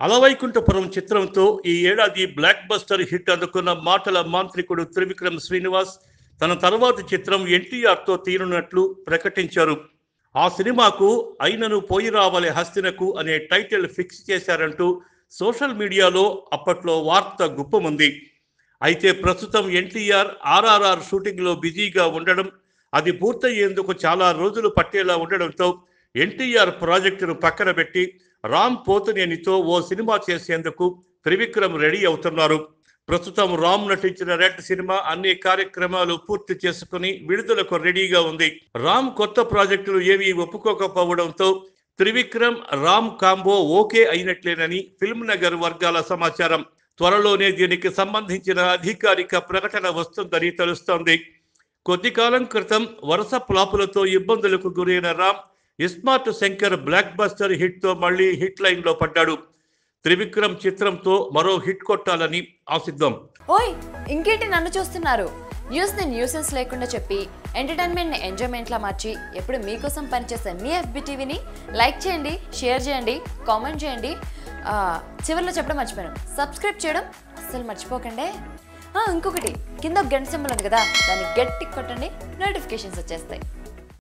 అలవైకుంఠపురం చిత్రంతో ఈ ఏడాది బ్లాక్ బస్టర్ హిట్ అందుకున్న మాటల మాంత్రికుడు త్రివిక్రమ్ శ్రీనివాస్ తన తర్వాతి చిత్రం ఎన్టీఆర్తో తీరునట్లు ప్రకటించారు ఆ సినిమాకు అయినను పోయి రావాలి హస్తినకు అనే టైటిల్ ఫిక్స్ చేశారంటూ సోషల్ మీడియాలో అప్పట్లో వార్త గుప్పముంది అయితే ప్రస్తుతం ఎన్టీఆర్ ఆర్ఆర్ఆర్ షూటింగ్లో బిజీగా ఉండడం అది పూర్తయ్యేందుకు చాలా రోజులు పట్టేలా ఉండడంతో ఎన్టీఆర్ ప్రాజెక్టును పక్కన పెట్టి రామ్ పోతునేనితో ఓ సినిమా చేసేందుకు త్రివిక్రమ్ రెడీ అవుతున్నారు ప్రస్తుతం రామ్ నటించిన రెడ్ సినిమా అన్ని కార్యక్రమాలు పూర్తి చేసుకుని విడుదలకు రెడీగా ఉంది రామ్ కొత్త ప్రాజెక్టులు ఏవి ఒప్పుకోకపోవడంతో త్రివిక్రమ్ రామ్ కాంబో ఓకే అయినట్లేనని ఫిల్మ్ నగర్ వర్గాల సమాచారం త్వరలోనే దీనికి సంబంధించిన అధికారిక ప్రకటన వస్తుందని తెలుస్తోంది కొద్ది కాలం క్రితం వరుస ఫ్లాపులతో ఇబ్బందులకు గురైన Ram iSmart Shankar blockbuster hit తో మళ్ళీ హిట్ లైన్ లో పడ్డాడు త్రివిక్రమ్ చిత్రంతో మరో హిట్ కొట్టాలని ఆశిద్దాం ఓయ్ ఇంకేంటి నన్ను చూస్తున్నారు న్యూస్ని న్యూసెన్స్ లేకుండా చెప్పి ఎంటర్టైన్మెంట్ని ఎంజాయ్మెంట్లా మార్చి ఎప్పుడు మీకోసం పనిచేసే మీ ఎఫ్బి టీవీని లైక్ చేయండి షేర్ చేయండి కామెంట్ చేయండి ఆ, చివరిలో చెప్పడం మర్చిపోయాను సబ్స్క్రైబ్ చేయడం అస్సలు మర్చిపోకండి ఆ, ఇంకొకటి కింద ఒక గంట సింబల్ ఉంది కదా దాన్ని గట్టి కొట్టండి నోటిఫికేషన్స్ వచ్చేస్తాయి